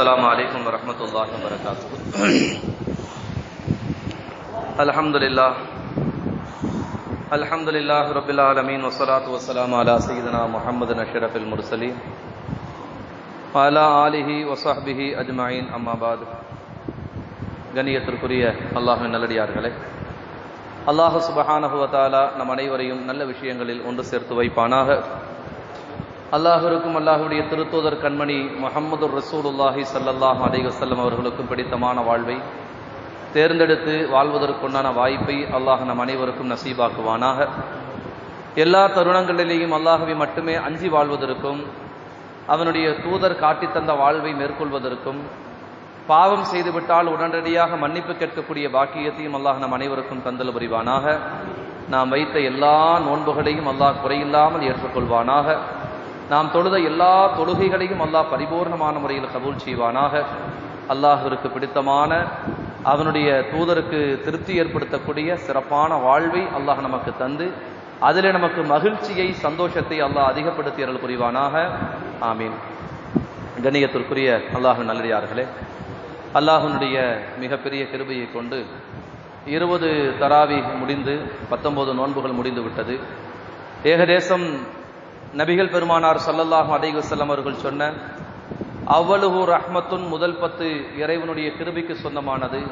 السلام عليكم ورحمة الله وبركاته الحمد لله الحمد لله رب العالمين والصلاة والسلام على سيدنا محمد أشرف المرسلين وعلى آله وصحبه أجمعين أما بعد கண்ணியத்திற்குரிய அல்லாஹின் நல்லடியார்களே அல்லாஹ் சுபஹானஹு வ தஆலா நம் அனைவரையும் நல்ல விஷயங்களில் ஒன்று சேர்த்து வைப்பானாக அல்லாஹிற்கும் அல்லாஹுடைய திருத்தூதர் கண்மணி முஹம்மது ரசூலுல்லாஹி ஸல்லல்லாஹு அலைஹி வஸல்லம் அவர்களுக்கும் பிடித்தமான வாழ்வை தேர்ந்தெடுத்து வாழ்வதற்குண்டான வாய்ப்பை அல்லாஹ் நம் அனைவருக்கும் நசீபாக்குவானாக எல்லா தருணங்களிலேயும் அல்லாஹவை மட்டுமே அஞ்சி வாழ்வதற்கும் அவனுடைய தூதர் காட்டித் தந்த வாழ்வை மேற்கொள்வதற்கும் பாவம் செய்துவிட்டால் உடனடியாக மன்னிப்பு கேட்கக்கூடிய பாக்கியத்தையும் அல்லாஹ் நம் அனைவருக்கும் தந்தல் புரிவானாக நாம் வைத்த எல்லா நோன்புகளையும் அல்லாஹ் குறையில்லாமல் ஏற்றுக்கொள்வானாக நாம் தொழுத எல்லா தொழுகைகளையும் அல்லாஹ் பரிபூர்ணமான முறையில் கபூல் செய்வானாக அல்லாஹிற்கு பிடித்தமான அவனுடைய தூதருக்கு திருப்தி ஏற்படுத்தக்கூடிய சிறப்பான வாழ்வை அல்லாஹ் நமக்கு தந்து அதில் நமக்கு மகிழ்ச்சியை சந்தோஷத்தை அல்லாஹ் அதிகப்படுத்தி அருள் புரிவானாக ஆமீன் கண்ணியத்திற்குரிய அல்லாஹ் நல்லடியார்களே அல்லாஹனுடைய மிகப்பெரிய கிருபையை கொண்டு இருபது தராவி முடிந்து பத்தொன்பது நோன்புகள் முடிந்து விட்டது ஏகதேசம் நபிகள் பெருமானார் சல்லல்லாஹு அலைஹி வஸல்லம் அவர்கள் சொன்ன அவ்வளுஹு ரஹ்மத்துன் முதல் பத்து இறைவனுடைய கிருபிக்கு சொந்தமானது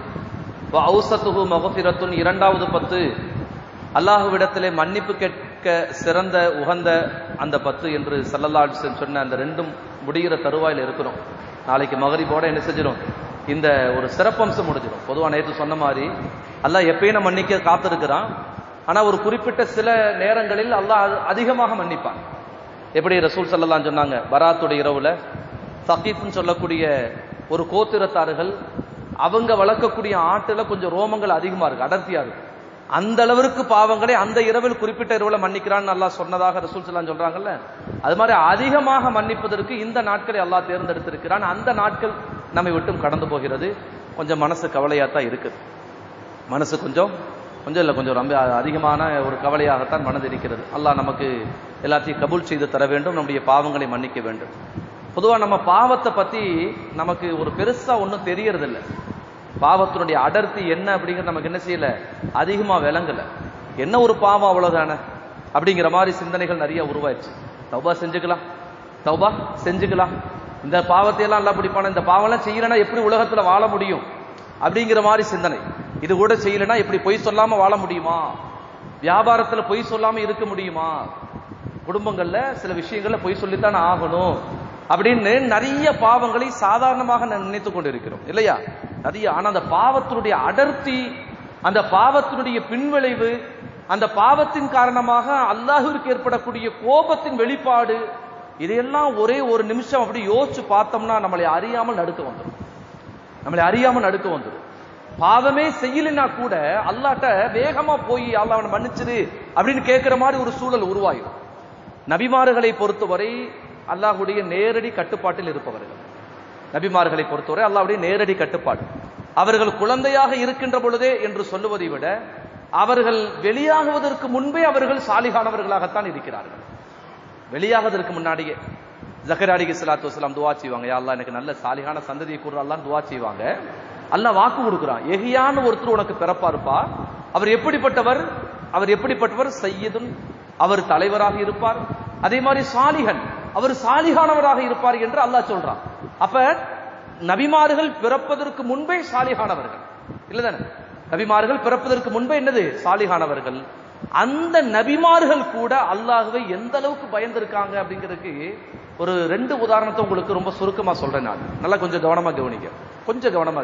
ஔசத்துஹு மகஃபிரத்துன் இரண்டாவது பத்து அல்லாஹுவிடத்திலே மன்னிப்பு கேட்க சிறந்த உகந்த அந்த பத்து என்று சல்லல்லா சொன்ன அந்த ரெண்டும் முடிகிற தருவாயில் இருக்கிறோம் நாளைக்கு மகரிபோட என்ன செஞ்சிடும் இந்த ஒரு சிறப்பம்சம் முடிஞ்சிடும் பொதுவாக நேற்று சொன்ன மாதிரி அல்லாஹ் எப்பயும் நம்ம மன்னிக்க காத்திருக்கிறான் ஆனா ஒரு குறிப்பிட்ட சில நேரங்களில் அல்லாஹ் அதிகமாக மன்னிப்பான் எப்படி ரசூல் சல்லலாம் சொன்னாங்க பராத்துடைய இரவுல சகீஃப்னு சொல்லக்கூடிய ஒரு கோத்திரத்தார்கள் அவங்க வளர்க்கக்கூடிய ஆட்டுல கொஞ்சம் ரோமங்கள் அதிகமா இருக்கு அடர்த்தியா இருக்கு அந்த அளவிற்கு பாவங்களை அந்த இரவில் குறிப்பிட்ட இரவுல மன்னிக்கிறான்னு அல்லாஹ் சொன்னதாக ரசூல் சல்லாம் சொல்றாங்கல்ல அது மாதிரி அதிகமாக மன்னிப்பதற்கு இந்த நாட்களை அல்லாஹ் தேர்ந்தெடுத்திருக்கிறான் அந்த நாட்கள் நம்மை விட்டும் கடந்து போகிறது கொஞ்சம் மனசு கவலையா தான் இருக்குது மனசு கொஞ்சம் கொஞ்சம் இல்லை கொஞ்சம் ரொம்ப அதிகமான ஒரு கவலையாகத்தான் மனது இருக்கிறது அல்லாஹ் நமக்கு எல்லாத்தையும் கபூல் செய்து தர வேண்டும் நம்முடைய பாவங்களை மன்னிக்க வேண்டும் பொதுவாக நம்ம பாவத்தை பத்தி நமக்கு ஒரு பெருசா ஒன்றும் தெரியறதில்லை பாவத்தினுடைய அடர்த்தி என்ன அப்படிங்கிறது நமக்கு என்ன செய்யல அதிகமா விளங்கல என்ன ஒரு பாவம் அவ்வளவுதானே அப்படிங்கிற மாதிரி சிந்தனைகள் நிறைய உருவாயிடுச்சு தௌபா செஞ்சுக்கலாம் தௌபா செஞ்சுக்கலாம் இந்த பாவத்தை எல்லாம் எல்லாம் பிடிப்பான இந்த பாவம்லாம் செய்யலன்னா எப்படி உலகத்துல வாழ முடியும் அப்படிங்கிற மாதிரி சிந்தனை இது கூட செய்யலன்னா எப்படி பொய் சொல்லாம வாழ முடியுமா வியாபாரத்துல பொய் சொல்லாம இருக்க முடியுமா குடும்பங்கள்ல சில விஷயங்கள்ல பொய் சொல்லித்தானே ஆகணும் அப்படின்னு நிறைய பாவங்களை சாதாரணமாக நினைத்து கொண்டு இருக்கிறோம் இல்லையா நிறைய ஆனா அந்த பாவத்தினுடைய அடர்த்தி அந்த பாவத்தினுடைய பின்விளைவு அந்த பாவத்தின் காரணமாக அல்லாஹிற்கு ஏற்படக்கூடிய கோபத்தின் வெளிப்பாடு இதையெல்லாம் ஒரே ஒரு நிமிஷம் அப்படி யோசிச்சு பார்த்தோம்னா நம்மளை அறியாமல் நடுக்க வந்துடும் நம்மளை அறியாமல் நடுக்க வந்துடும் பாவமே செய்யலைன்னா கூட அல்லாட்ட வேகமா போய் அல்ல அவனை மன்னிச்சிரு அப்படின்னு கேட்கிற மாதிரி ஒரு சூழல் உருவாயிடும் நபிமார்களை பொறுத்தவரை அல்லாஹுடைய நேரடி கட்டுப்பாட்டில் இருப்பவர்கள் நபிமார்களை பொறுத்தவரை அல்லாஹுடைய நேரடி கட்டுப்பாடு அவர்கள் குழந்தையாக இருக்கின்ற பொழுதே என்று சொல்லுவதை விட அவர்கள் வெளியாகுவதற்கு முன்பே அவர்கள் சாலிகானவர்களாகத்தான் இருக்கிறார்கள் வெளியாகுவதற்கு முன்னாடியே ஜஹராடி சலாத்து வலாம் துவா செய்வாங்க அல்லா எனக்கு நல்ல சாலிகான சந்ததியை கூறாலாம் துவா செய்வாங்க அல்ல வாக்கு கொடுக்குறான் எகியான்னு ஒருத்தர் உனக்கு பிறப்பாருப்பா அவர் எப்படிப்பட்டவர் அவர் எப்படிப்பட்டவர் சையதும் அவர் தலைவராக இருப்பார் அதே மாதிரி சாலிகன் அவர் சாலிகானவராக இருப்பார் என்று அல்லாஹ் சொல்றான் அப்ப நபிமார்கள் பிறப்பதற்கு முன்பே சாலிகானவர்கள் இல்லதானே நபிமார்கள் பிறப்பதற்கு முன்பே என்னது சாலிகானவர்கள் அந்த நபிமார்கள் கூட அல்லாஹுவை எந்த அளவுக்கு பயந்திருக்காங்க அப்படிங்கிறதுக்கு ஒரு ரெண்டு உதாரணத்தை உங்களுக்கு ரொம்ப சுருக்கமா சொல்றேன் நான் நல்லா கொஞ்சம் கவனமா கவனிக்க கொஞ்சம் கவனமா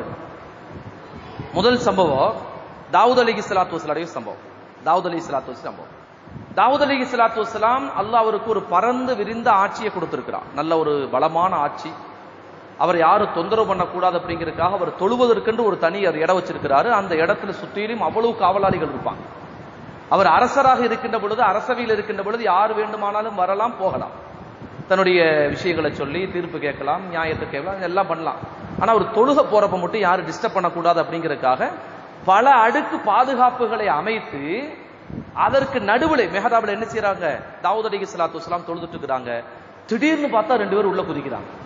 முதல் சம்பவம் தாவூத் அலி சலாத்து வசலாடைய சம்பவம் தாவூத் அலி சலாத்து சம்பவம் தாவூத் அலி சலாத்து வலாம் அல்லாஹ் அவருக்கு ஒரு பறந்து விரிந்த ஆட்சியை கொடுத்திருக்கிறார் நல்ல ஒரு பலமான ஆட்சி அவர் யாரும் தொந்தரவு பண்ணக்கூடாது அப்படிங்கிறதுக்காக அவர் தொழுவதற்கென்று ஒரு தனி இடம் வச்சிருக்கிறாரு அந்த இடத்துல சுற்றிலும் அவ்வளவு காவலாளிகள் இருப்பாங்க அவர் அரசராக இருக்கின்ற பொழுது அரசவையில் இருக்கின்ற பொழுது யார் வேண்டுமானாலும் வரலாம் போகலாம் தன்னுடைய விஷயங்களை சொல்லி தீர்ப்பு கேட்கலாம் நியாயத்தை கேட்கலாம் எல்லாம் பண்ணலாம் ஆனா அவர் தொழுக போறப்ப மட்டும் யாரும் டிஸ்டர்ப் பண்ணக்கூடாது அப்படிங்கிறதுக்காக பல அடுக்கு பாதுகாப்புகளை அமைத்து அதற்கு நடுவுல மெஹதாபில் என்ன செய்யறாங்க தாவூத் அலி சலாத்து வலாம் தொழுதுட்டு இருக்கிறாங்க திடீர்னு பார்த்தா ரெண்டு பேரும் உள்ள குதிக்கிறாங்க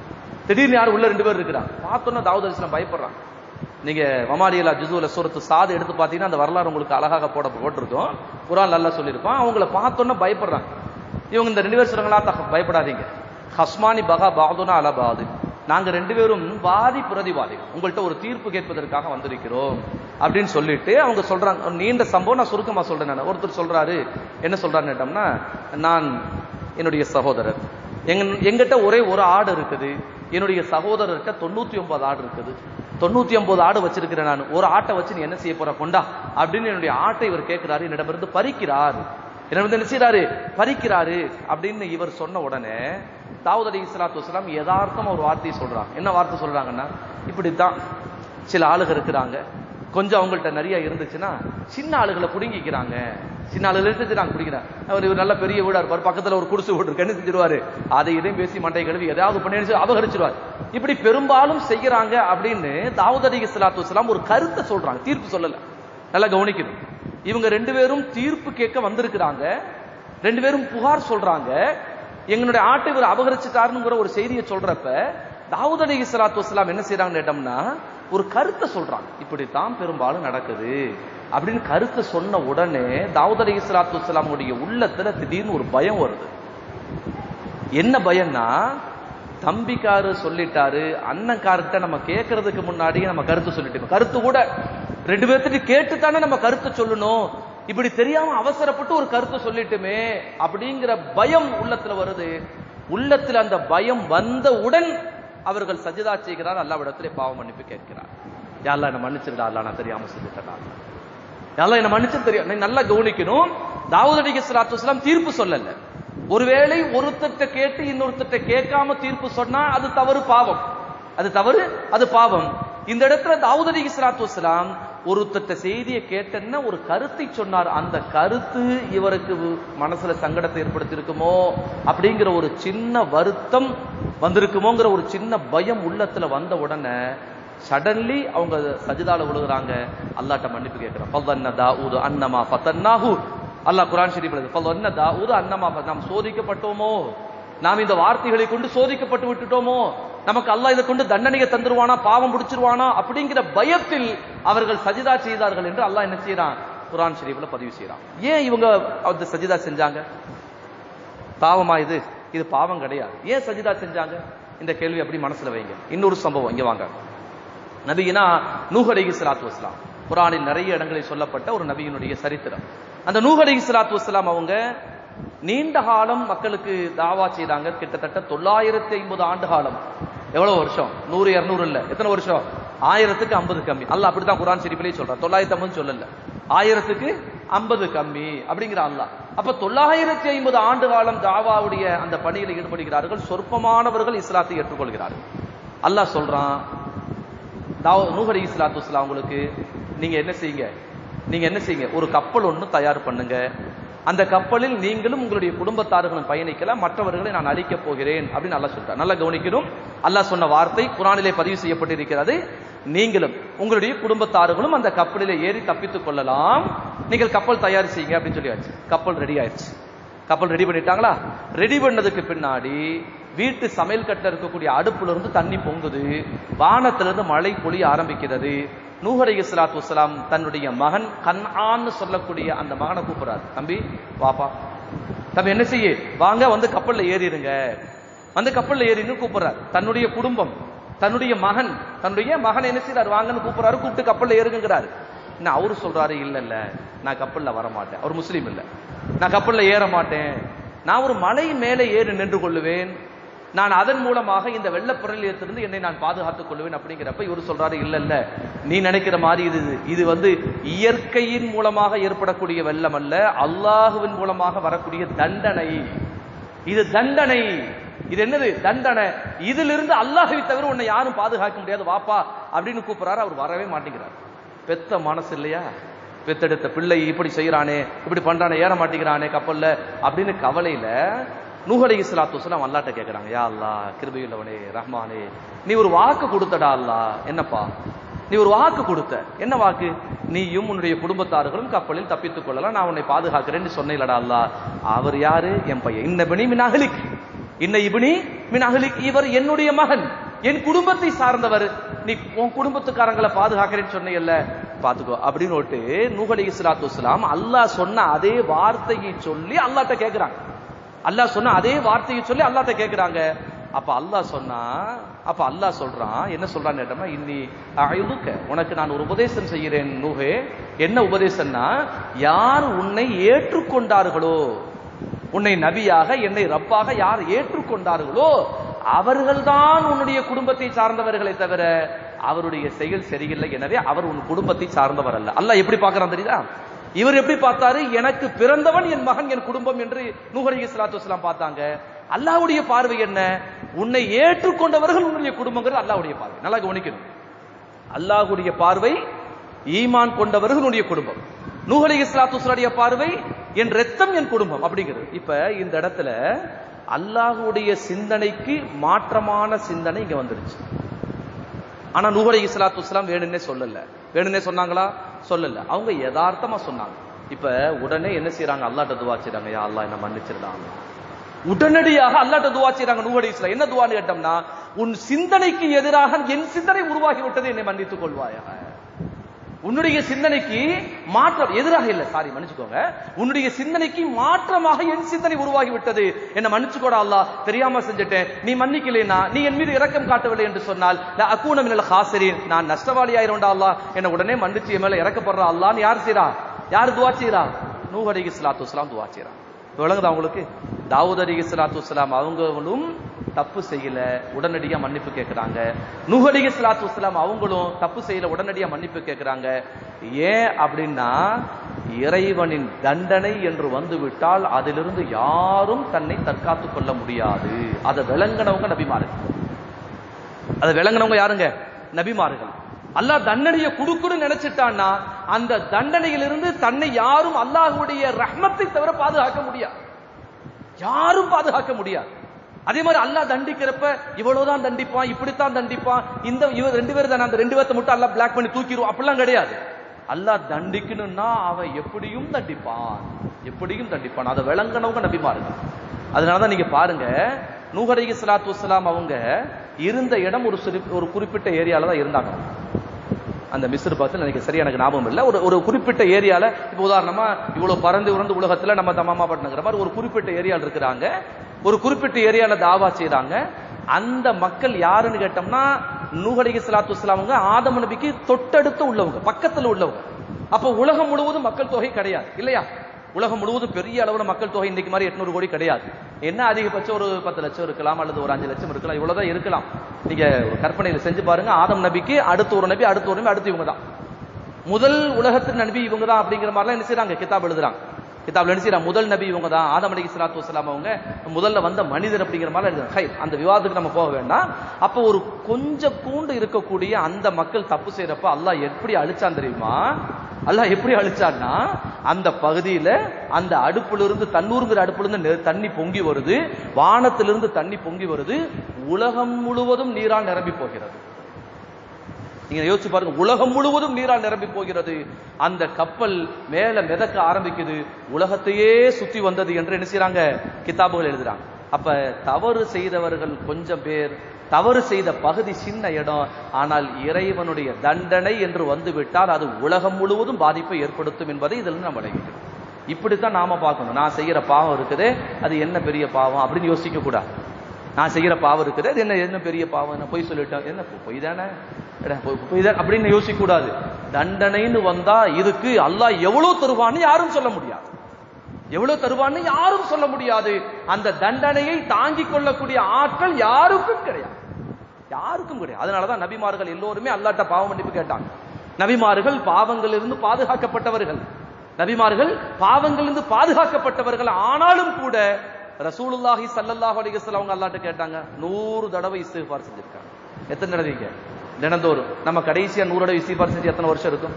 திடீர்னு யாரும் உள்ள ரெண்டு பேர் இருக்கிறாங்க பார்த்தோன்னா தாவூத் அலிஸ்லாம் பயப்படுறான் நீங்க மமாலியலா ஜுசூல சூரத்து சாது எடுத்து பார்த்தீங்கன்னா அந்த வரலாறு உங்களுக்கு அழகாக போட போட்டிருக்கும் குரான் நல்லா சொல்லியிருப்பான் அவங்கள பார்த்தோன்னா பயப்படுறாங்க இவங்க இந்த ரெண்டு பேர் சொல்றாங்களா "தஹ, பயப்படாதீங்க ஹஸ்மானி பகா பாதுனா அல பாது நாங்க ரெண்டு பேரும் வாதி பிரதிவாதிகள் உங்கள்கிட்ட ஒரு தீர்ப்பு கேட்பதற்காக வந்திருக்கிறோம் அப்படின்னு சொல்லிட்டு அவங்க சொல்றாங்க ஒரு நீண்ட சம்பவம் நான் சுருக்கமா சொல்றேன் நான் ஒருத்தர் சொல்றாரு என்ன சொல்றாருன்னு கேட்டோம்னா நான் என்னுடைய சகோதரர் எங்க எங்கிட்ட ஒரே ஒரு ஆடு இருக்குது என்னுடைய சகோதரர்கிட்ட தொண்ணூத்தி ஒன்பது ஆடு இருக்குது தொண்ணூத்தி ஒன்பது ஆடு வச்சிருக்கிறேன் நான் ஒரு ஆட்டை வச்சு நீ என்ன செய்ய போற கொண்டா அப்படின்னு என்னுடைய ஆட்டை இவர் கேட்கிறாரு என்னிடமிருந்து பறிக்கிறார் என்னிடமிருந்து என்ன செய்யறாரு பறிக்கிறாரு அப்படின்னு இவர் சொன்ன உடனே தாவூத் அலி இஸ்லாத்து வஸ்லாம் யதார்த்தமா ஒரு வார்த்தையை சொல்றாங்க என்ன வார்த்தை சொல்றாங்கன்னா இப்படித்தான் சில ஆளுங்க இருக்கிறாங்க கொஞ்சம் அவங்கள்ட்ட நிறைய இருந்துச்சுன்னா சின்ன ஆளுகளை புடுங்கிக்கிறாங்க சின்ன ஆளுகளை எடுத்துக்கிறாங்க பிடிக்கிறாங்க அவர் இவர் நல்ல பெரிய வீடா இருப்பார் பக்கத்துல ஒரு குடிசை வீடு இருக்கு என்ன செஞ்சிருவாரு அதை இதையும் பேசி மண்டை கழுவி எதாவது பண்ணி சொல்லி அபகரிச்சிருவார் இப்படி பெரும்பாலும் செய்யறாங்க அப்படின்னு தாவூத் அலி இஸ்லாத்து வஸ்லாம் ஒரு கருத்தை சொல்றாங்க தீர்ப்பு சொல்லல நல்லா கவனிக்கணும் இவங்க ரெண்டு பேரும் தீர்ப்பு கேட்க வந்திருக்கிறாங்க ரெண்டு பேரும் புகார் சொல்றாங்க எங்களுடைய ஆட்டை இவர் அபகரிச்சுட்டாருங்கிற ஒரு செய்தியை சொல்றப்ப தாவூத் அலி இஸ்லாத்து வஸ்லாம் என்ன செய்யறாங்கன்னு கேட்டோம்னா ஒரு கருத்தை சொல்றாங்க இப்படித்தான் பெரும்பாலும் நடக்குது அப்படின்னு கருத்தை சொன்ன உடனே தாவூத் அலி இஸ்லாத்து வஸ்லாமுடைய உள்ளத்துல திடீர்னு ஒரு பயம் வருது என்ன பயம்னா தம்பிக்காரு சொல்லிட்டாரு அண்ணன்கார்கிட்ட நம்ம கேட்கறதுக்கு முன்னாடியே நம்ம கருத்து சொல்லிட்டோம் கருத்து கூட ரெண்டு பேர்த்துட்டு கேட்டு தானே நம்ம கருத்தை சொல்லணும் இப்படி தெரியாம அவசரப்பட்டு ஒரு கருத்தை சொல்லிட்டுமே அப்படிங்கிற பயம் உள்ளத்துல வருது உள்ளத்துல அந்த பயம் வந்தவுடன் அவர்கள் சஜிதா செய்கிறார் அல்லாவிடத்திலே பாவம் மன்னிப்பு கேட்கிறார் யாரெல்லாம் என்ன மன்னிச்சிருடா அல்லா நான் தெரியாம சொல்லிட்டேன் யாரெல்லாம் என்ன மன்னிச்சு தெரியும் நீ நல்லா கவனிக்கணும் தாவூத் அலி இஸ்லாத்து வஸ்லாம் தீர்ப்பு சொல்லல ஒருவேளை ஒருத்தட்ட கேட்டு இன்னொருத்தட்ட கேட்காம தீர்ப்பு சொன்னா அது தவறு பாவம் அது தவறு அது பாவம் இந்த இடத்துல தாவூத் அலி இஸ்லாத்து வஸ்லாம் ஒருத்தட்ட செய்தியை கேட்டேன்னா ஒரு கருத்தை சொன்னார் அந்த கருத்து இவருக்கு மனசுல சங்கடத்தை ஏற்படுத்தி இருக்குமோ அப்படிங்கிற ஒரு சின்ன வருத்தம் வந்திருக்குமோங்கிற ஒரு சின்ன பயம் உள்ளத்துல வந்த உடனே சடன்லி அவங்க சஜிதால விழுகிறாங்க அல்லாட்ட மன்னிப்பு கேட்கிறான் ஃபல்லன்ன தாவூது அன்னமா ஃபத்தன்னாஹு அல்லாஹ் குர்ஆன் ஷரீஃப்ல ஃபல்லன்ன தாவூது அன்னமா ஃபத்- நாம் சோதிக்கப்பட்டோமோ நாம் இந்த வார்த்தைகளை கொண்டு சோதிக்கப்பட்டு விட்டுட்டோமோ நமக்கு அல்லாஹ் இதை கொண்டு தண்டனையை தந்துருவானா பாவம் பிடிச்சிருவானா அப்படிங்கிற பயத்தில் அவர்கள் சஜிதா செய்தார்கள் என்று அல்லாஹ் என்ன செய்யறான் குர்ஆன் ஷரீஃப்ல பதிவு செய்யறான் ஏன் இவங்க அந்த சஜிதா செஞ்சாங்க பாவமா இது இது பாவம் கிடையாது ஏன் சஜிதா செஞ்சாங்க இந்த கேள்வி அப்படி மனசுல வைங்க இன்னொரு சம்பவம் இங்க வாங்க நபியினா நூஹ் அலைஹி ஸலாத்து வஸலாம் குர்ஆனில் நிறைய இடங்களில் சொல்லப்பட்ட ஒரு நபியினுடைய சரித்திரம் அந்த நூஹ் அலைஹி ஸலாத்து வஸலாம் அவங்க நீண்ட காலம் மக்களுக்கு தாவா செய்தாங்க கிட்டத்தட்ட தொள்ளாயிரத்தி ஐம்பது ஆண்டு காலம் எவ்வளவு வருஷம் நூறு இருநூறு இல்ல எத்தனை வருஷம் ஆயிரத்துக்கு ஐம்பது கம்மி அல்லாஹ் அப்படித்தான் குர்ஆன் ஷரீஃபிலே சொல்றான் தொள்ளாயிரத்தி ஐம்பது சொல்லல ஆயிரத்துக்கு ஐம்பது கம்மி அப்படிங்கிற அல்லாஹ் அப்ப தொள்ளாயிரத்தி ஐம்பது ஆண்டு காலம் தாவாவுடைய அந்த பணியில் ஈடுபடுகிறார்கள் சொற்பமானவர்கள் இஸ்லாத்தை ஏற்றுக்கொள்கிறார்கள் அல்லாஹ் சொல்றான் தாவ நூஹ் அலைஹி ஸலாத்து வஸலாம் உங்களுக்கு நீங்க என்ன செய்யுங்க நீங்க என்ன செய்யுங்க ஒரு கப்பல் ஒண்ணு தயார் பண்ணுங்க அந்த கப்பலில் நீங்களும் உங்களுடைய குடும்பத்தார்களும் பயணிக்கலாம் மற்றவர்களை நான் அழிக்கப் போகிறேன் அப்படின்னு அல்லாஹ் சொல்றார் நல்லா கவனிக்கணும் அல்லாஹ் சொன்ன வார்த்தை குரானிலே பதிவு செய்யப்பட்டிருக்கிறது நீங்களும் உங்களுடைய குடும்பத்தார்களும் அந்த கப்பலிலே ஏறி தப்பித்துக் கொள்ளலாம் நீங்கள் கப்பல் தயார் செய்யுங்க அப்படின்னு சொல்லியாச்சு கப்பல் ரெடி ஆயிடுச்சு கப்பல் ரெடி பண்ணிட்டாங்களா ரெடி பண்ணதுக்கு பின்னாடி வீட்டு சமையல் கட்டில் இருக்கக்கூடிய அடுப்புல இருந்து தண்ணி பொங்குது வானத்திலிருந்து மழை பொழிய ஆரம்பிக்கிறது நூஹரை இஸ்லாத்து வஸ்லாம் தன்னுடைய மகன் கன்ஆன்னு சொல்லக்கூடிய அந்த மகனை கூப்பிடுறாரு தம்பி வாப்பா தம்பி என்ன செய்ய வாங்க வந்து கப்பல்ல ஏறிடுங்க வந்து கப்பல்ல ஏறின்னு கூப்பிடுறாரு தன்னுடைய குடும்பம் தன்னுடைய மகன் தன்னுடைய மகன் என்ன செய்றாரு வாங்கன்னு கூப்பிடுறாரு கூப்பிட்டு கப்பல்ல ஏறுங்கிறாரு நான் அவரு சொல்றாரு இல்ல இல்ல நான் கப்பல்ல வர மாட்டேன் அவர் முஸ்லீம் இல்ல நான் கப்பல்ல ஏற மாட்டேன் நான் ஒரு மலை மேலே ஏறி நின்று கொள்ளுவேன் நான் அதன் மூலமாக இந்த வெள்ளப்பிரளயத்திலிருந்து என்னை நான் பாதுகாத்துக் கொள்வேன் அப்படிங்கிறப்ப இவர் சொல்றாரு இல்ல இல்ல நீ நினைக்கிற மாதிரி இது இது வந்து இயற்கையின் மூலமாக ஏற்படக்கூடிய வெள்ளம் அல்ல அல்லாஹுவின் மூலமாக வரக்கூடிய தண்டனை இது தண்டனை இது என்னது தண்டனை இதிலிருந்து அல்லாஹ்வை தவிர உன்னை யாரும் பாதுகாக்க முடியாது வாப்பா அப்படின்னு கூப்பிடுறாரு அவர் வரவே மாட்டேங்கிறார் பெத்த மனசு இல்லையா பெத்தெடுத்த பிள்ளை இப்படி செய்யறானே இப்படி பண்றானே ஏற மாட்டேங்கிறானே கப்பல்ல அப்படின்னு கவலையில நூஹலை இஸ்லாத்து வசலாம் அல்லாட்ட கேட்கறாங்க யா அல்லா கிருபையுள்ளவனே ரஹ்மானே நீ ஒரு வாக்கு கொடுத்தடா அல்லா என்னப்பா நீ ஒரு வாக்கு கொடுத்த என்ன வாக்கு நீயும் உன்னுடைய குடும்பத்தார்களும் கப்பலில் தப்பித்துக் கொள்ளலாம் நான் உன்னை பாதுகாக்கிறேன்னு சொன்னீங்களடா அல்லா அவர் யாரு என் பையன் இன்ன பினி மின் அகலிக் இன்ன இபினி மின் அகலிக் இவர் என்னுடைய மகன் என் குடும்பத்தை சார்ந்தவர் நீ உன் குடும்பத்துக்காரங்களை பாதுகாக்கிறேன்னு சொன்னீங்கல்ல பாத்துக்கோ அப்படின்னு விட்டு நூகலி இஸ்லாத்து இஸ்லாம் அல்லாஹ் சொன்ன அதே வார்த்தையை சொல்லி அல்லாட்ட கேக்குறாங்க அல்லாஹ் சொன்ன அதே வார்த்தையை சொல்லி அல்லாட்ட கேக்குறாங்க அப்ப அல்லாஹ் சொன்னா அப்ப அல்லாஹ் சொல்றான் என்ன சொல்றான்னு கேட்டோம்னா இன்னி அழுதுக்க உனக்கு நான் ஒரு உபதேசம் செய்கிறேன் நூகே என்ன உபதேசம்னா யார் உன்னை ஏற்றுக்கொண்டார்களோ உன்னை நபியாக என்னை ரப்பாக யார் ஏற்றுக்கொண்டார்களோ அவர்கள்தான் உன்னுடைய குடும்பத்தை சார்ந்தவர்களை தவிர அவருடைய செயல் சரியில்லை எனவே அவர் உன் குடும்பத்தை சார்ந்தவர் அல்ல அல்லாஹ் எப்படி பார்க்கறான் தெரியுதா இவர் எப்படி பார்த்தாரு எனக்கு பிறந்தவன் என் மகன் என் குடும்பம் என்று நூஹரி இஸ்லாத்து வஸ்லாம் பார்த்தாங்க அல்லாஹ்வுடைய பார்வை என்ன உன்னை ஏற்றுக்கொண்டவர்கள் உன்னுடைய குடும்பங்கிறது அல்லாஹ்வுடைய பார்வை நல்லா கவனிக்கணும் அல்லாஹ்வுடைய பார்வை ஈமான் கொண்டவர்கள் உன்னுடைய குடும்பம் நூஹலி இஸ்லாத்துடைய பார்வை என் ரத்தம் என் குடும்பம் அப்படிங்கிறது இப்ப இந்த இடத்துல அல்லாஹ்வுடைய சிந்தனைக்கு மாற்றமான சிந்தனை இங்க வந்துருச்சு ஆனா நூஹலி இஸ்லாத்து இஸ்லாம் வேணும்னே சொல்லல வேணும்னே சொன்னாங்களா சொல்லல அவங்க யதார்த்தமா சொன்னாங்க இப்ப உடனே என்ன செய்யறாங்க அல்லாட்ட துவா செய்றாங்க யா அல்லாஹ் என்ன மன்னிச்சிருந்தாங்க உடனடியாக அல்லாட்ட துவா செய்றாங்க நூஹலி இஸ்லாம் என்ன துவான்னு கேட்டோம்னா உன் சிந்தனைக்கு எதிராக என் சிந்தனை உருவாகி விட்டது என்னை மன்னித்துக் கொள்வாயாக உன்னுடைய சிந்தனைக்கு மாற்றம் எதிராக இல்ல சாரி மன்னிச்சுக்கோங்க உன்னுடைய சிந்தனைக்கு மாற்றமாக என் சிந்தனை உருவாகி விட்டது என்ன மன்னிச்சுக்கோடா அல்லாஹ் தெரியாம செஞ்சுட்டேன் நீ மன்னிக்கலைனா நீ என் மீது இரக்கம் காட்டவில்லை என்று சொன்னால் அக்கூன மினல் ஹாசிரின் நான் நஷ்டவாளி ஆயிரும்டா அல்லாஹ் என்ன உடனே மன்னிச்சு என் மேல இறக்கப்படுற அல்லான்னு யார் செய்றா யார் துவா செய்றா நூஹ் அலைஹி ஸலாத்து வஸலாம் துவா செய்றா விளங்குதா உங்களுக்கு தாவூத் அலி இஸ்லாத்து வஸ்லாம் அவங்களும் தப்பு செய்யல உடனடியா மன்னிப்பு கேட்கிறாங்க நூஹ் அலி இஸ்லாத்து வஸ்லாம் அவங்களும் தப்பு செய்யல உடனடியா மன்னிப்பு கேட்கிறாங்க ஏன் அப்படின்னா இறைவனின் தண்டனை என்று வந்துவிட்டால் அதிலிருந்து யாரும் தன்னை தற்காத்துக் கொள்ள முடியாது அதை விளங்கினவங்க நபிமார்கள் அதை விளங்கினவங்க யாருங்க நபிமார்கள் அல்லாஹ் தண்டனையை கொடுக்கணும்னு நினைச்சிட்டான்னா அந்த தண்டனையிலிருந்து தன்னை யாரும் அல்லாஹ்வுடைய ரஹ்மத்தை தவிர பாதுகாக்க முடியாது யாரும் பாதுகாக்க முடியாது அதே மாதிரி அல்லாஹ் தண்டிக்கிறப்ப இவ்வளவுதான் தண்டிப்பான் இப்படித்தான் தண்டிப்பான் இந்த இவ ரெண்டு பேரும் தானே அந்த ரெண்டு பேர்த்த மட்டும் அல்லாஹ் பிளாக் பண்ணி தூக்கிடுவோம் அப்படிலாம் கிடையாது அல்லாஹ் தண்டிக்கணும்னா அவன் எப்படியும் தண்டிப்பான் எப்படியும் தண்டிப்பான் அதை விளங்கினவங்க நபிமார்கள் அதனாலதான் நீங்க பாருங்க நூஹரை சலாத்து வசலாம் அவங்க இருந்த இடம் ஒரு சிறு- ஒரு குறிப்பிட்ட ஏரியால தான் இருந்தாங்க அந்த மிஸ்ர் பக்கத்தில் எனக்கு சரியா எனக்கு ஞாபகம் இல்லை ஒரு ஒரு குறிப்பிட்ட ஏரியால இப்போ உதாரணமா இவ்வளவு பறந்து உறந்து உலகத்துல நம்ம தமாமாப்பட்டினங்கிற மாதிரி ஒரு குறிப்பிட்ட ஏரியால இருக்கிறாங்க ஒரு குறிப்பிட்ட ஏரியால தாவா செய்றாங்க அந்த மக்கள் யாருன்னு கேட்டோம்னா நூஹலிகி சலாத்து வஸ்லாமுங்க ஆதம நபிக்கு தொட்டடுத்து உள்ளவங்க பக்கத்துல உள்ளவங்க அப்போ உலகம் முழுவதும் மக்கள் தொகை கிடையாது இல்லையா உலகம் முழுவதும் பெரிய அளவுல மக்கள் தொகை இன்னைக்கு மாதிரி எட்நூறு கோடி கிடையாது என்ன அதிகபட்சம் ஒரு பத்து லட்சம் இருக்கலாம் அல்லது ஒரு அஞ்சு லட்சம் இருக்கலாம் இவ்வளவுதான் இருக்கலாம் நீங்க ஒரு கற்பனையில செஞ்சு பாருங்க ஆதம் நபிக்கு அடுத்த ஒரு நபி அடுத்த ஒரு நபி அடுத்து இவங்க தான் முதல் உலகத்தின் நபி இவங்க தான் அப்படிங்கிற மாதிரிலாம் என்ன செய்றாங்க கிதாப் எழுதுறாங்க கிதாப்ல என்ன செய்யறாங்க முதல் நபி இவங்க தான் ஆதம் அலி சலாத்து வசலாம் அவங்க முதல்ல வந்த மனிதர் அப்படிங்கிற மாதிரி எழுதுறாங்க ஹை அந்த விவாதத்துக்கு நம்ம போக வேண்டாம் அப்போ ஒரு கொஞ்சம் கூண்டு இருக்கக்கூடிய அந்த மக்கள் தப்பு செய்யறப்ப அல்லாஹ் எப்படி அழிச்சான் தெரியுமா அல்லாஹ் எப்படி அழிச்சான்னா அந்த பகுதியில அந்த அடுப்புல இருந்து தண்ணூருங்கிற அடுப்புல இருந்து நெ- தண்ணி பொங்கி வருது வானத்திலிருந்து தண்ணி பொங்கி வருது உலகம் முழுவதும் நீரால் நிரம்பி போகிறது நீங்க யோசிச்சு பாருங்க உலகம் முழுவதும் நீரால் நிரம்பி போகிறது அந்த கப்பல் மேல மிதக்க ஆரம்பிக்குது உலகத்தையே சுத்தி வந்தது என்று என்ன செய்றாங்க கிதாபுகள் எழுதுறாங்க அப்ப தவறு செய்தவர்கள் கொஞ்சம் பேர் தவறு செய்த பகுதி சின்ன இடம் ஆனால் இறைவனுடைய தண்டனை என்று வந்துவிட்டால் அது உலகம் முழுவதும் பாதிப்பை ஏற்படுத்தும் என்பதை இதில் நம்ம விளங்கிக்கணும் இப்படித்தான் நாம பார்க்கணும் நான் செய்யற பாவம் இருக்குது அது என்ன பெரிய பாவம் அப்படின்னு யோசிக்க கூடாது நான் செய்யற பாவம் இருக்குது அது என்ன என்ன பெரிய பாவம் நான் பொய் சொல்லிட்டேன் என்ன பொ- பொய் தானே எடா, பொய் பொய் தான் அப்படின்னு யோசிக்க கூடாது தண்டனைன்னு வந்தா இதுக்கு அல்லாஹ் எவ்வளவு தருவான்னு யாரும் சொல்ல முடியாது எவ்வளவு தருவான்னு யாரும் சொல்ல முடியாது அந்த தண்டனையை தாங்கிக் கொள்ளக்கூடிய ஆட்கள் யாருக்கும் கிடையாது யாருக்கும் கிடையாது அதனாலதான் நபிமார்கள் எல்லோருமே அல்லாட்ட பாவ மன்னிப்பு கேட்டாங்க நபிமார்கள் பாவங்களிலிருந்து பாதுகாக்கப்பட்டவர்கள் நபிமார்கள் பாவங்களிலிருந்து பாதுகாக்கப்பட்டவர்கள் ஆனாலும் கூட ரசூலுல்லாஹி ஸல்லல்லாஹு அலைஹி வஸல்லம் அவங்க அல்லாட்ட கேட்டாங்க நூறு தடவை இஸ்திஃபார் செஞ்சிருக்காங்க எத்தனை தடவைங்க தினந்தோறும் நம்ம கடைசியா நூறு தடவை இஸ்திஃபார் செஞ்சு எத்தனை வருஷம் இருக்கும்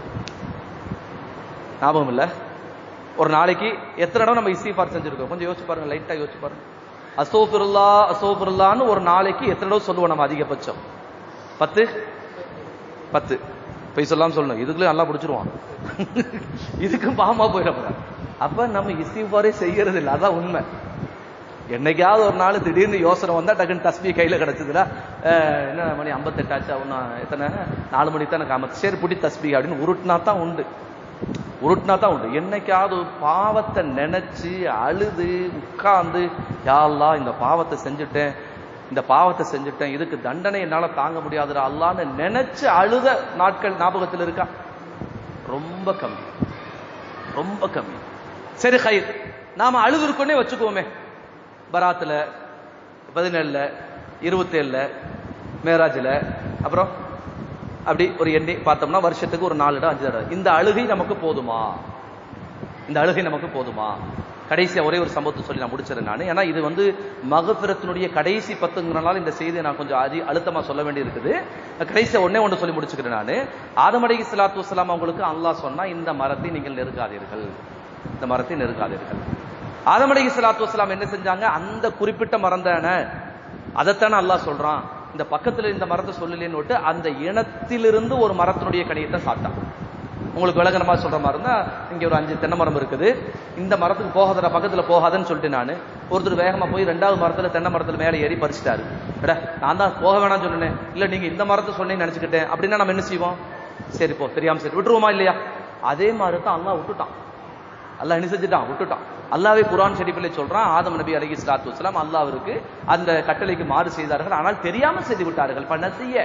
ஞாபகம் இல்ல ஒரு நாளைக்கு எத்தனை தடவை நம்ம இஸ்திஃபார் செஞ்சிருக்கோம் கொஞ்சம் யோசிச்சு பாருங்க லைட்டா யோசிச்சு பாருங்க அசோஃபிருல்லா அசோஃபிருல்லான்னு ஒரு நாளைக்கு எத்தனை தடவை சொல்லுவோம் நம்ம அதிகபட்சம் பத்து பத்து போய் சொல்லாம சொல்லணும் இதுக்குள்ளே நல்லா பிடிச்சிருவான் இதுக்கும் பாவமா போயிடக்கூடாது அப்ப நம்ம இஸ்திஃபாரே செய்யறது இல்லை அதான் உண்மை என்னைக்காவது ஒரு நாள் திடீர்னு யோசனை வந்தா டக்குன்னு தஸ்பி கையில கிடைச்சதுல என்ன மணி ஐம்பத்தெட்டு ஆச்சா ஒன்னும் எத்தனை நாலு மணி தானே காமத்து சரி புடி தஸ்பி அப்படின்னு உருட்டினா தான் உண்டு உருட்டினா தான் உண்டு என்னைக்காவது பாவத்தை நினைச்சு அழுது உட்கார்ந்து யாழ்லா இந்த பாவத்தை செஞ்சுட்டேன் இந்த பாவத்தை செஞ்சுட்டேன் இதுக்கு தண்டனை என்னால தாங்க முடியாதுடா அல்லான்னு நினைச்சு அழுத நாட்கள் ஞாபகத்தில் இருக்கா ரொம்ப கம்மி ரொம்ப கம்மி சரி ஹைர் நாம அழுதுருக்கோன்னே வச்சுக்குவோமே பராத்துல பதினேழுல இருபத்தேழுல மேராஜில் அப்புறம் அப்படி ஒரு எண்ணி பார்த்தோம்னா வருஷத்துக்கு ஒரு நாலு இடம் அஞ்சு தடவை இந்த அழுகை நமக்கு போதுமா இந்த அழுகை நமக்கு போதுமா கடைசியா ஒரே ஒரு சம்பவத்தை சொல்லி நான் முடிச்சிடறேன் நான் ஏன்னா இது வந்து மகபிரத்தினுடைய கடைசி பத்துங்கிறனால இந்த செய்தியை நான் கொஞ்சம் அதி அழுத்தமா சொல்ல வேண்டி இருக்குது கடைசியா ஒன்னே ஒன்று சொல்லி முடிச்சுக்கிறேன் நான் ஆதம் அலி சலாத்து வலாம் அவங்களுக்கு அல்லாஹ் சொன்னா இந்த மரத்தை நீங்கள் நெருங்காதீர்கள் இந்த மரத்தை நெருங்காதீர்கள் ஆதம் அலி சலாத்து வலாம் என்ன செஞ்சாங்க அந்த குறிப்பிட்ட மரம் தானே அதைத்தானே அல்லாஹ் சொல்றான் இந்த பக்கத்துல இந்த மரத்தை சொல்லலேன்னு விட்டு அந்த இனத்திலிருந்து ஒரு மரத்தினுடைய கனியத்தை சாப்பிட்டான் உங்களுக்கு விளக்கணமா சொல்ற மாதிரி இருந்தா இங்க ஒரு அஞ்சு தென்னை மரம் இருக்குது இந்த மரத்துக்கு போகாதடா பக்கத்துல போகாதன்னு சொல்லிட்டு நான் ஒருத்தர் வேகமா போய் ரெண்டாவது மரத்துல தென்னை மரத்துல மேல ஏறி பறிச்சிட்டாரு எடா நான் தான் போக வேணாம்னு சொன்னேன் இல்ல நீங்க இந்த மரத்தை சொன்னேன்னு நினைச்சுக்கிட்டேன் அப்படின்னா நம்ம என்ன செய்வோம் சரி போ தெரியாம சரி விட்டுருவோமா இல்லையா அதே மாதிரி தான் அல்லாஹ் விட்டுட்டான் அல்லாஹ் என்ன செஞ்சுட்டான் விட்டுட்டான் அல்லாவே குரான் ஷெரீஃபில் சொல்றான் ஆதம் நபி அலகி சலாத்து வசலாம் அல்லாவிற்கு அந்த கட்டளைக்கு மாறு செய்தார்கள் ஆனால் தெரியாமல் செய்து விட்டார்கள் பண்ண செய்ய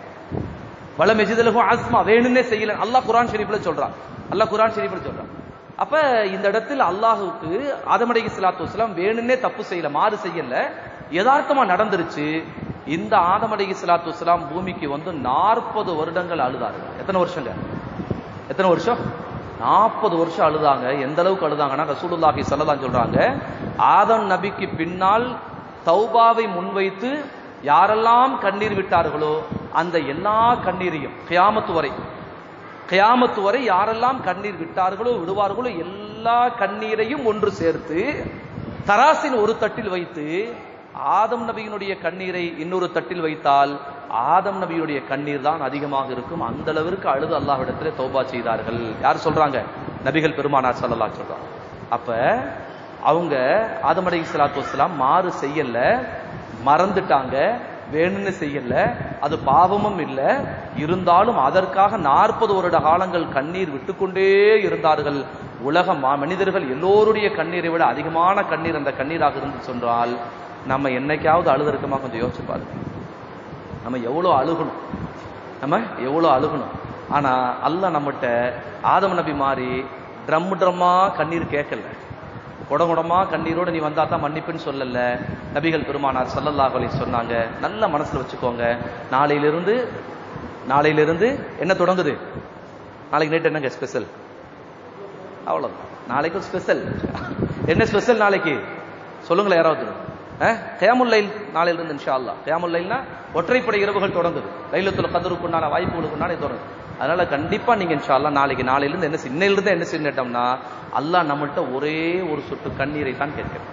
வள மெஜிதலகும் ஆஸ்மா வேணும்னே செய்யல அல்லாஹ் குரான் ஷெரீஃப்ல சொல்றான் அல்லாஹ் குரான் ஷெரீஃப்ல சொல்றான் அப்ப இந்த இடத்தில் அல்லாஹுக்கு ஆதமடை சலாத்து வசலாம் வேணும்னே தப்பு செய்யல மாறு செய்யல யதார்த்தமா நடந்துருச்சு இந்த ஆதமடை சலாத்து வசலாம் பூமிக்கு வந்து நாற்பது வருடங்கள் அழுதார்கள் எத்தனை வருஷங்க எத்தனை வருஷம் நாற்பது வருஷம் அழுதாங்க எந்த அளவுக்கு அழுதாங்கன்னா ரசூலுல்லாஹி சல்லதான் சொல்றாங்க ஆதம் நபிக்கு பின்னால் தௌபாவை முன்வைத்து யாரெல்லாம் கண்ணீர் விட்டார்களோ அந்த எல்லா கண்ணீரையும் கியாமத்து வரை கியாமத்து வரை யாரெல்லாம் கண்ணீர் விட்டார்களோ விடுவார்களோ எல்லா கண்ணீரையும் ஒன்று சேர்த்து தராசின் ஒரு தட்டில் வைத்து ஆதம் நபியினுடைய கண்ணீரை இன்னொரு தட்டில் வைத்தால் ஆதம் நபியுடைய கண்ணீர் தான் அதிகமாக இருக்கும் அந்த அளவிற்கு அழுது அல்லாஹ்விடத்துல தௌபா செய்தார்கள் யார் சொல்றாங்க நபிகள் பெருமானார் சல்லல்லா சொல்றாங்க அப்ப அவங்க ஆதம் அலி சலாத்து வசலாம் மாறு செய்யல மறந்துட்டாங்க வேணும்னு செய்யல அது பாவமும் இல்லை இருந்தாலும் அதற்காக நாற்பது வருட காலங்கள் கண்ணீர் விட்டுக்கொண்டே இருந்தார்கள் உலக மனிதர்கள் எல்லோருடைய கண்ணீரை விட அதிகமான கண்ணீர் அந்த கண்ணீராக இருந்து சொன்னால் நம்ம என்னைக்காவது அழுதுருக்கமா கொஞ்சம் யோசிச்சு பாருங்க நம்ம எவ்வளோ அழுகணும் நம்ம எவ்வளோ அழுகணும் ஆனா அல்ல நம்மகிட்ட ஆதம நபி மாதிரி ட்ரம் ட்ரம்மா கண்ணீர் கேட்கல குடகுடமா கண்ணீரோட நீ வந்தா தான் மன்னிப்புன்னு சொல்லல நபிகள் பெருமானார் சல்லல்லாஹ் அலைஹி சொன்னாங்க நல்ல மனசுல வச்சுக்கோங்க நாளையிலிருந்து நாளையிலிருந்து என்ன தொடங்குது நாளைக்கு நைட் என்னங்க ஸ்பெஷல் அவ்வளவுதான் நாளைக்கு ஸ்பெஷல் என்ன ஸ்பெஷல் நாளைக்கு சொல்லுங்களேன் யாராவது கேமுல்லைல் நாளையிலிருந்து இன்ஷா அல்லா கேமுல்லைல்னா ஒற்றைப்படை இரவுகள் தொடங்குது லைலத்துல கதருக்குண்டான வாய்ப்புகளுக்குண்டான தொடங்குது அதனால கண்டிப்பா நீங்க இன்ஷா அல்லா நாளைக்கு நாளையிலிருந்து என்ன இன்னையிலிருந்து என்ன செய்யட்டோம்னா அல்லாஹ் நம்மள்ட்ட ஒரே ஒரு சொட்டு கண்ணீரை தான் கேட்கிறேன்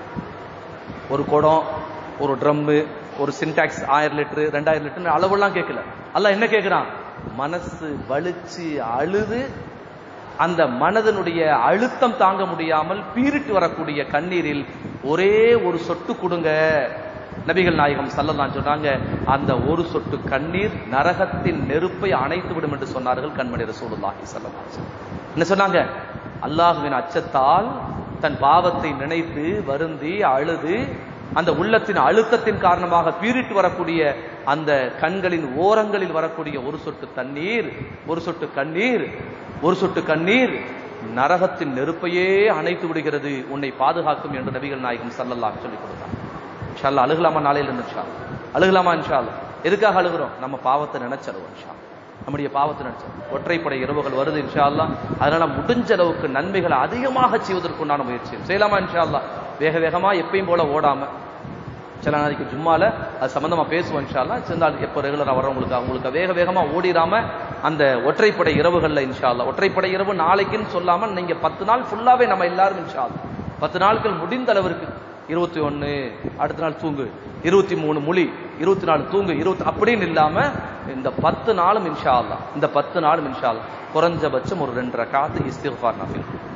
ஒரு குடம் ஒரு ட்ரம்மு ஒரு சின்டாக்ஸ் ஆயிரம் லிட்டரு ரெண்டாயிரம் லிட்டர் அளவுலாம் கேட்கல அல்லாஹ் என்ன கேட்கிறான் மனசு வலிச்சு அழுது அந்த மனதனுடைய அழுத்தம் தாங்க முடியாமல் பீரிட்டு வரக்கூடிய கண்ணீரில் ஒரே ஒரு சொட்டு கொடுங்க நபிகள் நாயகம் சல்லதான் சொன்னாங்க அந்த ஒரு சொட்டு கண்ணீர் நரகத்தின் நெருப்பை அணைத்து விடும் என்று சொன்னார்கள் கண்மணி ரசூலுல்லாஹி சல்லல்லாஹு என்ன சொன்னாங்க அல்லாஹுவின் அச்சத்தால் தன் பாவத்தை நினைத்து வருந்தி அழுது அந்த உள்ளத்தின் அழுத்தத்தின் காரணமாக பீரிட்டு வரக்கூடிய அந்த கண்களின் ஓரங்களில் வரக்கூடிய ஒரு சொட்டு தண்ணீர் ஒரு சொட்டு கண்ணீர் ஒரு சொட்டு கண்ணீர் நரகத்தின் நெருப்பையே அணைத்து விடுகிறது உன்னை பாதுகாக்கும் என்று நபிகள் நாயகம் சல்லல்லாஹ் சொல்லிக் கொடுத்தாங்க இன்ஷால்லா அழுகலாமா நாளையில இருந்து இன்ஷா அழுகலாமா இன்ஷா எதுக்காக அழுகிறோம் நம்ம பாவத்தை நினைச்சலுவோம் இன்ஷா நம்முடைய பாவத்தை நினைச்சோம் ஒற்றைப்படை இரவுகள் வருது இன்ஷா அல்லா அதனால முடிஞ்ச அளவுக்கு நன்மைகளை அதிகமாக செய்வதற்குண்டான முயற்சி செய்யலாமா இன்ஷா அல்லா வேக வேகமா எப்பயும் போல ஓடாம சில நாளைக்கு ஜும்மால அது சம்பந்தமா பேசுவோம் இன்ஷால்லா சிந்தால் எப்போ ரெகுலரா வர்றவங்களுக்கு அவங்களுக்கு வேக வேகமா ஓடிடாம அந்த ஒற்றைப்படை இரவுகள்ல இன்ஷால்லா ஒற்றைப்படை இரவு நாளைக்குன்னு சொல்லாம நீங்க பத்து நாள் ஃபுல்லாவே நம்ம எல்லாரும் இன்ஷால்லா பத்து நாட்கள் முடிந்த அளவிற்கு இருபத்தி ஒன்னு அடுத்த நாள் தூங்கு இருபத்தி மூணு மொழி இருபத்தி நாலு தூங்கு இருபத்தி அப்படின்னு இல்லாம இந்த பத்து நாளும் இன்ஷா அல்லா இந்த பத்து நாளும் இன்ஷா அல்லா குறைஞ்சபட்சம் ஒரு ரெண்டு ரகாத்து இஸ்திஃபார் நஃபில்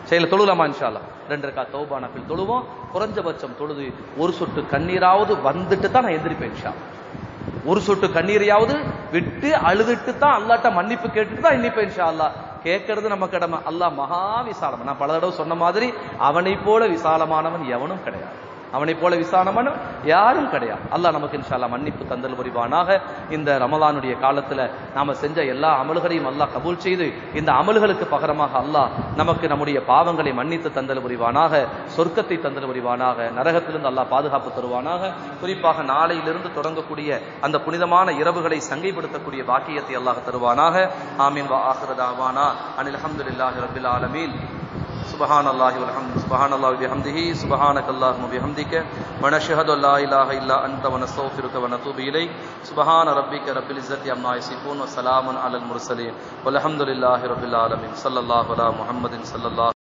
செயல தொழுலாமா இன்ஷால்லா ரெண்டு இருக்கா தௌபா நபில் தொழுவோம் குறைஞ்சபட்சம் தொழுது ஒரு சொட்டு கண்ணீராவது வந்துட்டு தான் நான் எந்திரிப்பேன் இன்ஷா அல்லாஹ். ஒரு சொட்டு கண்ணீரையாவது விட்டு அழுதுட்டு தான் அல்லாட்ட மன்னிப்பு கேட்டுட்டு தான் எண்ணிப்பேன் இன்ஷா அல்லாஹ் கேட்கறது நம்ம கடமை அல்லாஹ் மகா விசாலம் நான் பல தடவை சொன்ன மாதிரி அவனை போல விசாலமானவன் எவனும் கிடையாது அவனை போல விசாலமான யாரும் கிடையாது அல்லாஹ் நமக்கு இன்ஷால்லா மன்னிப்பு தந்தல் புரிவானாக இந்த ரமலானுடைய காலத்துல நாம செஞ்ச எல்லா அமல்களையும் அல்லாஹ் கபூல் செய்து இந்த அமல்களுக்கு பகரமாக அல்லாஹ் நமக்கு நம்முடைய பாவங்களை மன்னித்து தந்தல் புரிவானாக சொர்க்கத்தை தந்தல் புரிவானாக நரகத்திலிருந்து அல்லாஹ் பாதுகாப்பு தருவானாக குறிப்பாக நாளையிலிருந்து தொடங்கக்கூடிய அந்த புனிதமான இரவுகளை சங்கைப்படுத்தக்கூடிய பாக்கியத்தை அல்லாஹ் தருவானாக ஆமீன் வா ஆஹிரதாவானா அனில் அல்ஹம்துலில்லாஹி ரப்பில் ஆலமீன் سبحان الله والحمد سبحان الله وبحمده سبحانك اللهم وبحمدك ونشهد ان لا اله الا انت ونستغفرك ونتوب اليك سبحان ربك رب العزه عما يصفون وسلام على المرسلين والحمد لله رب العالمين صلى الله على محمد صلى الله